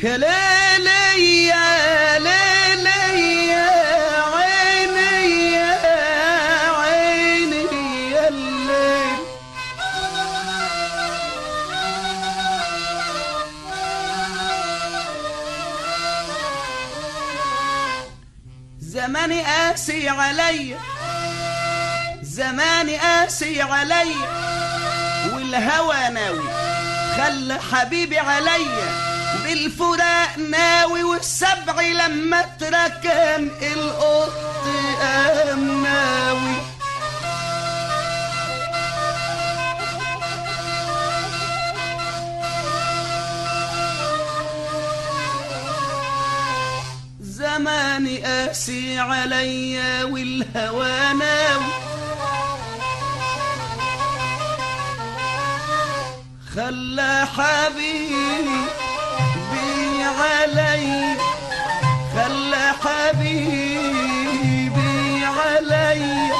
يا ليلي يا ليلي يا عيني يا عيني يا الليل زماني قاسي عليا زماني قاسي عليا والهوى ناوي خلى حبيبي عليا بالفراق ناوي والسبع لما اتركن القط قام ناوي زماني قاسي عليا والهوى ناوي خلى حبيبي علي خلى حبيبي علي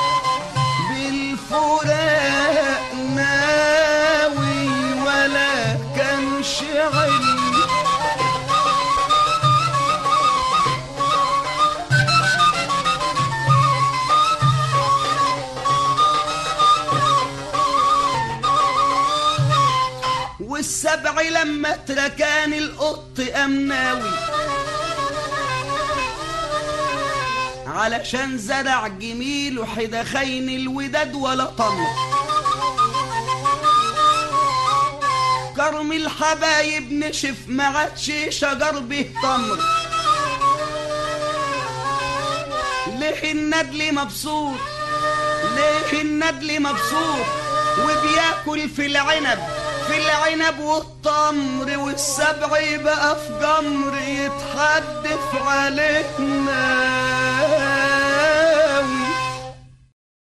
بالفراق ناوي ولا كان شعري والسبع لما تركان القط أمناوي علشان زرع جميل وحدخين الوداد ولا طمر كرم الحبايب نشف ما عادش شجر به تمر ليه الندل مبسوط ليه الندل مبسوط وبياكل في العنب في العنب والتمر والسبع بقى في جمر يتحدف علينا